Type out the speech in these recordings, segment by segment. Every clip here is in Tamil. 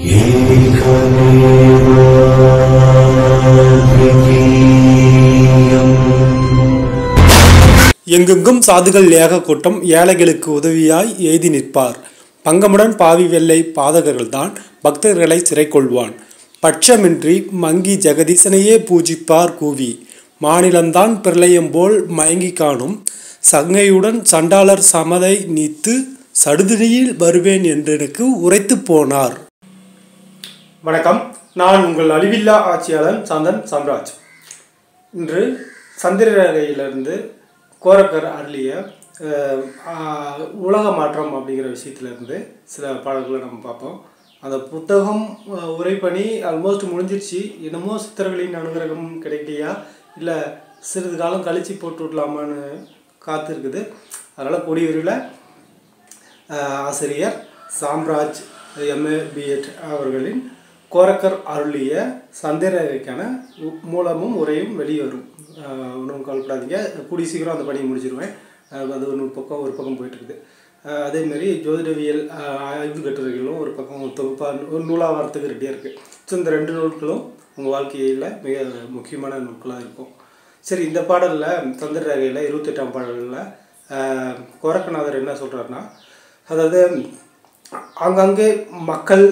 எங்கெங்கும் சாதுகள் ஏக கூட்டம் ஏழைகளுக்கு உதவியாய் எய்தி நிற்பார் பங்கமுடன் பாவி வெள்ளை பாதகர்கள்தான் பக்தர்களை சிறை கொள்வான் பட்சமின்றி மங்கி ஜெகதீசனையே பூஜிப்பார் கூவி மாநிலம்தான் பிரளயம் போல் மயங்கி காணும் சங்கையுடன் சண்டாளர் சமதை நீத்து சடுதினியில் வருவேன் என்றெனக்கு உரைத்து போனார் வணக்கம் நான் உங்கள் அழிவில்லா ஆட்சியாளன் சந்தன் சாம்ராஜ் இன்று சந்திரரகையிலிருந்து கோரக்கர் அருளிய அஹ், ஆஹ், உலக மாற்றம் அப்படிங்கிற விஷயத்துலேருந்து சில பாடல்களை நம்ம பார்ப்போம் அந்த புத்தகம் அஹ், உரைப்பணி ஆல்மோஸ்ட் முடிஞ்சிருச்சு என்னமோ சித்தர்களின் அனுகிரகம் கிடைக்கலையா இல்லை சிறிது காலம் கழித்து போட்டு விடலாமான்னு காத்திருக்குது அதனால் கூடிய விரைவில் அஹ், ஆசிரியர் சாம்ராஜ் எம்ஏ பிஎட் அவர்களின் கோரக்கர் அருளிய சந்திரகைக்கான உ- மூலமும் உரையும் வெளிவரும் அஹ், ஒன்றும் கவலைப்படாதீங்க கூடிய சீக்கிரம் அந்த பணியை முடிச்சிருவேன் அஹ், அது ஒரு பக்கம் ஒரு பக்கம் போயிட்டுருக்குது அதேமாரி ஜோதிடவியல் அஹ், ஆய்வு கட்டுரைகளும் ஒரு பக்கம் தொகுப்பாக ஒரு நூலாக வரத்துக்கு ரெடியாக இருக்குது ஸோ இந்த ரெண்டு நூல்களும் உங்கள் வாழ்க்கையில் மிக முக்கியமான நூல்களாக இருக்கும் சரி இந்த பாடலில் சந்திர ரகையில் இருபத்தெட்டாம் பாடலில் கோரக்கநாதர் என்ன சொல்கிறாருன்னா அதாவது அங்கங்கே மக்கள்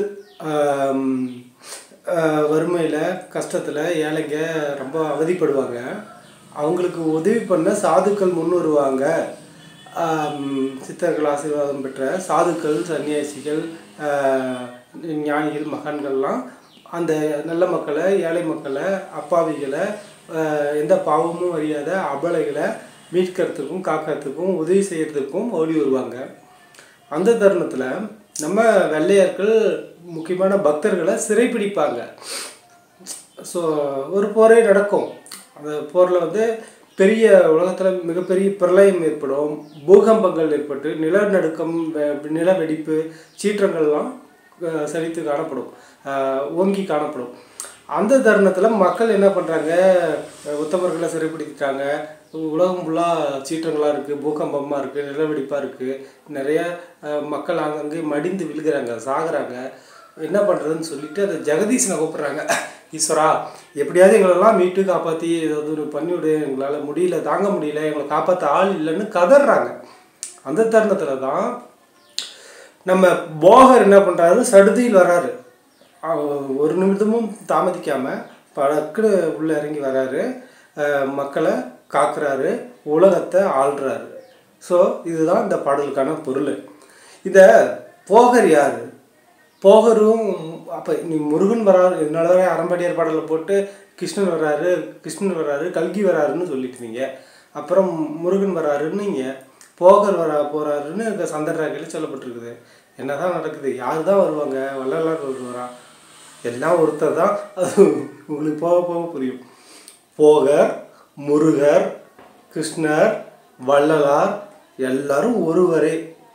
வறுமையில் கஷ்டத்தில் ஏழைங்க ரொம்ப அவதிப்படுவாங்க அவங்களுக்கு உதவி பண்ண சாதுக்கள் முன் வருவாங்க ஆம், சித்தர்கள் ஆசீர்வாதம் பெற்ற சாதுக்கள் சன்னியாசிகள் ஆஹ், ஞானிகள் மகான்கள்லாம் அந்த நல்ல மக்களை ஏழை மக்களை அப்பாவிகளை ஆஹ், எந்த பாவமும் அறியாத அபலைகளை மீட்கிறதுக்கும் காக்கிறதுக்கும் உதவி செய்யறதுக்கும் ஓடி வருவாங்க அந்த தருணத்தில் நம்ம வெள்ளையர்கள் முக்கியமான பக்தர்களை சிறைப்பிடிப்பாங்க ஸோ ஒரு போரே நடக்கும் அந்த போரில் வந்து பெரிய உலகத்தில் மிகப்பெரிய பிரளயம் ஏற்படும் பூகம்பங்கள் ஏற்பட்டு நிலநடுக்கம் வெ- நிலவெடிப்பு சீற்றங்கள்லாம் அஹ், சரித்து காணப்படும் அஹ், ஓங்கி காணப்படும் அந்த தருணத்தில் மக்கள் என்ன பண்ணுறாங்க உத்தமர்களை சிறைப்பிடிச்சிட்டாங்க உலகம் ஃபுல்லாக சீற்றங்களாக இருக்குது பூகம்பமாக இருக்குது நிலவெடிப்பாக இருக்குது நிறைய அஹ், மக்கள் அங்கங்கே மடிந்து விழுகிறாங்க சாகுறாங்க என்ன பண்ணுறதுன்னு சொல்லிட்டு அதை ஜெகதீசனை கூப்பிட்றாங்க ஈஸ்வரா எப்படியாவது எங்களெல்லாம் மீட்டு காப்பாற்றி ஏதாவது ஒரு பண்ணிவிடு எங்களால் முடியல தாங்க முடியல எங்களை காப்பாற்ற ஆள் இல்லைன்னு கதறாங்க அந்த தருணத்தில் தான் நம்ம போகர் என்ன பண்ணுறாரு சடுதியில் வராரு அவ- ஒரு நிமிடமும் தாமதிக்காமல் படக்குன்னு உள்ளே இறங்கி வராரு அஹ் மக்களை காக்குறாரு உலகத்தை ஆள்றாரு ஸோ இதுதான் இந்த பாடலுக்கான பொருள் இந்த போகர் யார் போகரும் அப்போ நீ முருகன் வராரு இதனால தான் அறம்படியார் பாடலில் போட்டு கிருஷ்ணன் வராரு கிருஷ்ணன் வராரு கல்கி வராருன்னு சொல்லிட்டு நீங்க அப்புறம் முருகன் வராருன்னு நீங்கள் போகர் வரா போகிறாருன்னு இந்த சந்தர்ராகையில் சொல்லப்பட்டிருக்குது என்னதான் நடக்குது யார் தான் வருவாங்க வள்ளலார் வருவாரா எல்லாம் ஒருத்தர் தான் அது உங்களுக்கு போக போக புரியும் போகர் முருகர் கிருஷ்ணர் வள்ளலார் எல்லாரும் ஒருவரே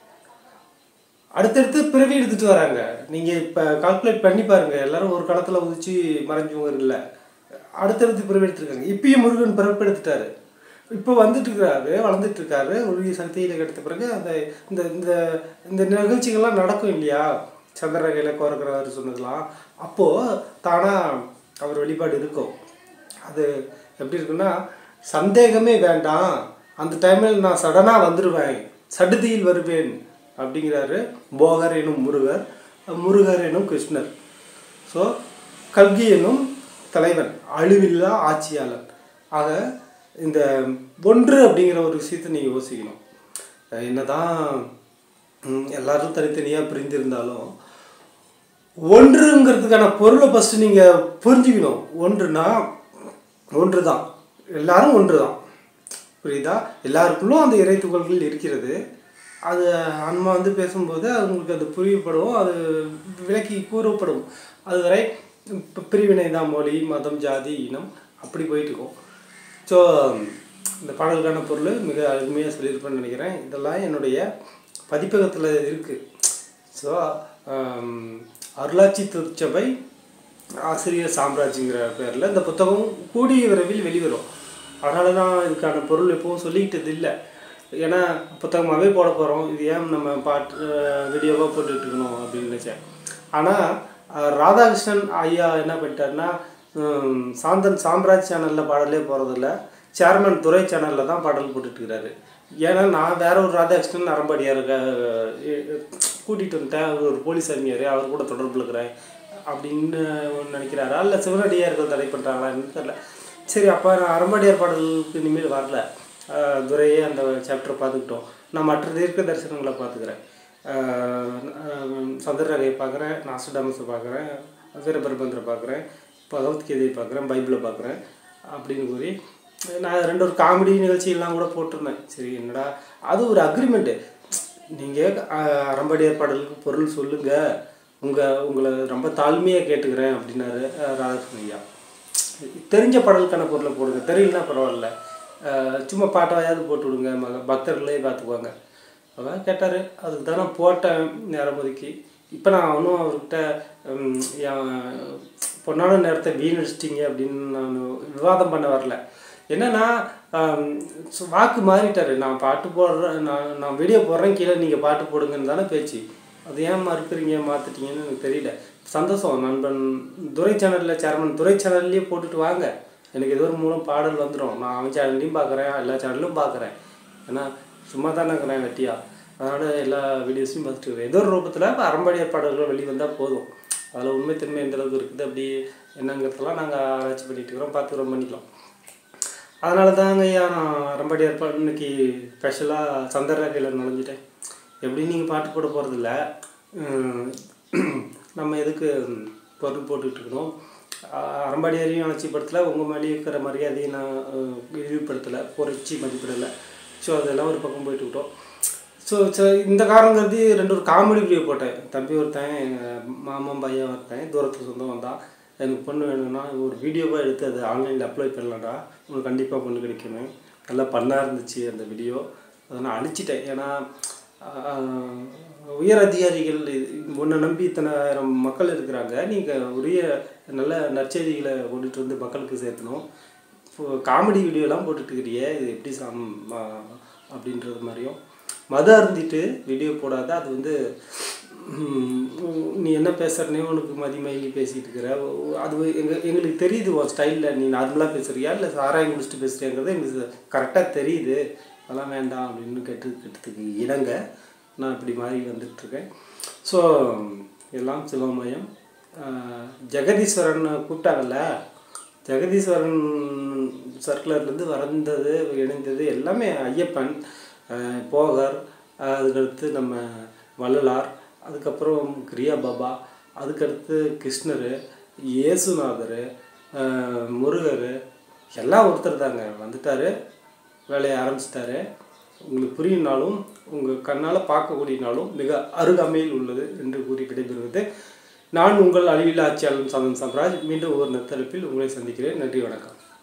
அடுத்தடுத்து பிறவி எடுத்துட்டு வராங்க நீங்கள் இப்போ கால்குலேட் பண்ணி பாருங்க எல்லாரும் ஒரு காலத்தில் உதிச்சு மறைஞ்சவங்க இல்லை அடுத்தடுத்து பிறவி எடுத்துருக்காங்க இப்பயும் முருகன் பிறப்பு எடுத்துட்டாரு இப்போ வந்துட்டு இருக்காரு வளர்ந்துட்டு இருக்காரு உருகிய சக்தியில் கிடைத்த பிறகு அந்த இந்த இந்த இந்த நிகழ்ச்சிகள்லாம் நடக்கும் இல்லையா சந்திரகையில் கோரக்கிறவர் சொன்னதெல்லாம் அப்போது தானாக அவர் வெளிப்பாடு இருக்கும் அது எப்படி இருக்குன்னா சந்தேகமே வேண்டாம் அந்த டைமில் நான் சடனாக வந்துடுவேன் சடுதியில் வருவேன் அப்படிங்கிறாரு போகர் எனும் முருகர் முருகர் எனும் கிருஷ்ணர் ஸோ கல்கி எனும் தலைவன் அழிவில்லா ஆட்சியாளர் ஆக இந்த ஒன்று அப்படிங்கிற ஒரு விஷயத்தை நீங்கள் யோசிக்கணும் அஹ் என்னதான் ம், எல்லாரும் தனித்தனியாக பிரிந்திருந்தாலும் ஒன்றுங்கிறதுக்கான பொருளை ஃபஸ்ட்டு நீங்கள் புரிஞ்சுக்கணும் ஒன்றுனா ஒன்று தான் எல்லாரும் ஒன்று தான் புரியுதா எல்லாருக்குள்ளும் அந்த இறை துகள்கள் இருக்கிறது அது ஆன்மா வந்து பேசும்போது அவங்களுக்கு அது புரியப்படும் அது விளக்கி கூறப்படும் அதுவரை இப்போ பிரிவினை தான் மொழி மதம் ஜாதி இனம் அப்படி போயிட்டு இருக்கும் ஸோ இந்த பாடலுக்கான பொருள் மிக அருமையாக சொல்லியிருப்பேன்னு நினைக்கிறேன் இதெல்லாம் என்னுடைய பதிப்பகத்தில் இருக்குது ஸோ அருளாட்சி திருச்சபை ஆசிரியர் சாம்ராஜ்ங்கிற பேரில் இந்த புத்தகம் கூடிய விரைவில் வெளிவரும் அதனால தான் இதுக்கான பொருள் எப்பவும் சொல்லிக்கிட்டது இல்லை ஏன்னா புத்தகமாகவே போட போகிறோம் இது ஏன் நம்ம பாட்டு வீடியோவாக போட்டுட்டு இருக்கணும் அப்படின்னு நினச்சேன் ஆனால் அஹ் ராதாகிருஷ்ணன் ஐயா என்ன பண்ணிட்டாருன்னா ஹம், சாந்தன் சாம்ராஜ் சேனலில் பாடலே போகிறதில்ல சேர்மன் துரை சேனலில் தான் பாடல் போட்டுட்டு இருக்கிறாரு ஏன்னா நான் வேற ஒரு ராதாகிருஷ்ணன் நரம்படியார் கூட்டிகிட்டு வந்துட்டேன் அவர் ஒரு போலீஸ் அறிஞர் அவர் கூட தொடர்பு இருக்கிறேன் அப்படின்னு நினைக்கிறாரா இல்லை சிவனடியார்கள் தடை பண்ணுறாங்களான்னு தெரியல சரி அப்போ நான் அரம்படியார் பாடலுக்கு இனிமேல் வரல அஹ் துரையே அந்த சாப்டரை பார்த்துக்கிட்டோம் நான் மற்ற தீர்க்க தரிசனங்களை பார்த்துக்கிறேன் சந்திரநகையை பார்க்குறேன் நாசுடாமஸை பார்க்குறேன் வீரபரபந்திரை பார்க்குறேன் பகவத்கீதையை பார்க்குறேன் பைபிளை பார்க்குறேன் அப்படின்னு கூறி நான் ரெண்டு ஒரு காமெடி நிகழ்ச்சியெல்லாம் கூட போட்டிருந்தேன் சரி என்னடா அது ஒரு அக்ரிமெண்ட்டு நீங்கள் அரம்படியார் பாடலுக்கு பொருள் சொல்லுங்கள் உங்கள் உங்களை ரொம்ப தாழ்மையாக கேட்டுக்கிறேன் அப்படின்னாரு அஹ் ராதாகிருஷ்ணன் ஐயா தெரிஞ்ச பாடலுக்கான பொருளை போடுங்க தெரியலனா பரவாயில்ல அஹ் சும்மா பாட்டாவது போட்டு விடுங்க மக பக்தர்களே பார்த்துக்குவாங்க அதான் கேட்டார் அதுக்கு தான் நான் போட்டேன் நேரம் ஒதுக்கி இப்போ நான் ஒன்றும் அவர்கிட்ட உம், என் பொன்னான நேரத்தை வீணடிச்சிட்டிங்க அப்படின்னு நான் விவாதம் பண்ண வரல என்னன்னா ஆம், சு- வாக்கு மாறிட்டாரு நான் பாட்டு போடுறேன் நான் நான் வீடியோ போடுறேன் கீழே நீங்கள் பாட்டு போடுங்கன்னு தானே பேச்சு அது ஏன் மறுக்கிறீங்க மாற்றிட்டீங்கன்னு எனக்கு தெரியல சந்தோஷம் நண்பன் துரை சேனலில் சேர்மன் துரை சேனல்லையே போட்டுட்டு வாங்க எனக்கு ஏதோ ஒரு மூலம் பாடல் வந்துடும் நான் அவன் சேனல்லையும் பார்க்குறேன் எல்லா சேனலும் பார்க்குறேன் ஏன்னா சும்மா தானே இருக்கிறேன் வெட்டியா அதனால் எல்லா வீடியோஸையும் பார்த்துட்டு இருக்கிறேன் ஏதோ ஒரு ரூபத்தில் அரம்படியார் பாடல்கள் வெளியே வந்தால் போதும் அதில் உண்மைத்தன்மை எந்த அளவுக்கு இருக்குது அப்படி என்னங்கிறதெல்லாம் நாங்கள் ஆராய்ச்சி பண்ணிட்டு இருக்கிறோம் பார்த்துக்கிறோம் பண்ணிக்கலாம் அதனால தாங்க ஐயா நான் அரம்படியார் பாடல் இன்னைக்கு ஸ்பெஷலாக சந்தர்ரகையில் நுழைஞ்சிட்டேன் எப்படி நீங்கள் பாட்டு போட போகிறதில்ல நம்ம எதுக்கு பொருள் போட்டுக்கிட்டு இருக்கணும் அஹ் அரம்பாடியாரையும் அலட்சியப்படுத்தலை உங்கள் மேலே இருக்கிற மரியாதையை நான் அஹ், இழிவுபடுத்தலை குறைச்சி மதிப்பிடலை ஸோ அதெல்லாம் ஒரு பக்கம் போயிட்டு விட்டோம் ஸோ ஸோ இந்த காரணம் கருதி ரெண்டு ஒரு காமெடி வீடியோ போட்டேன் தம்பி ஒருத்தன் எங்கள் மாமன் பையன் ஒருத்தன் தூரத்து சொந்தம் வந்தான் எனக்கு பொண்ணு வேணும்னா ஒரு வீடியோவாக எடுத்து அதை ஆன்லைனில் அப்ளை பண்ணலாம்டா உனக்கு கண்டிப்பாக பொண்ணு கிடைக்கணும் நல்லா பண்ணாக இருந்துச்சு அந்த வீடியோ அதை நான் அழிச்சிட்டேன் ஏன்னா ஆஹ், உயர் அதிகாரிகள் இது- உன்னை நம்பி இத்தனை ஆயிரம் மக்கள் இருக்கிறாங்க நீங்கள் உரிய நல்ல நற்செய்திகளை கொண்டுட்டு வந்து மக்களுக்கு சேர்த்தணும் இப்போ காமெடி வீடியோலாம் போட்டுட்டு இருக்கிறியே இது எப்படி சாம் ஆ- அப்படின்றது மாதிரியும் மத அருந்திட்டு வீடியோ போடாத அது வந்து ம், நீ என்ன பேசுறனே உனக்கு மதிமயங்கி பேசிட்டு இருக்கிற ஓ- அது எங்கள் எங்களுக்கு தெரியுது உன் ஸ்டைலில் நீ நார்மலாக பேசுறியா இல்லை சாராயம் குடிச்சிட்டு பேசுறியாங்கிறது எங்களுக்கு கரெக்டாக தெரியுது அதெல்லாம் வேண்டாம் அப்படின்னு கேட்டு கேட்டதுக்கு இணங்க நான் இப்படி மாறி வந்துட்டுருக்கேன் ஸோ எல்லாம் சிவமயம் ஆஹ், ஜெகதீஸ்வரன் கூப்பிட்டாங்கல்ல ஜெகதீஸ்வரன் சர்க்குலர்லேருந்து வந்தது இணைந்தது எல்லாமே ஐயப்பன் ஆஹ், போகர் ஆஹ், அதுக்கடுத்து நம்ம வள்ளலார் அதுக்கப்புறம் கிரியா பாபா அதுக்கடுத்து கிருஷ்ணர் இயேசுநாதர் ஆஹ், முருகர் எல்லாம் ஒருத்தர் தாங்க வந்துட்டார் வேலையை ஆரம்பிச்சிட்டாரு உங்களுக்கு புரியினாலும் உங்கள் கண்ணால் பார்க்கக்கூடியனாலும் மிக அருகாமையில் உள்ளது என்று கூறி விடைபெறுவது நான் உங்கள் அழிவில்லா ஆட்சியாளன் சந்தன் சம்ராஜ் மீண்டும் ஒரு நெத்தரப்பில் உங்களை சந்திக்கிறேன் நன்றி வணக்கம்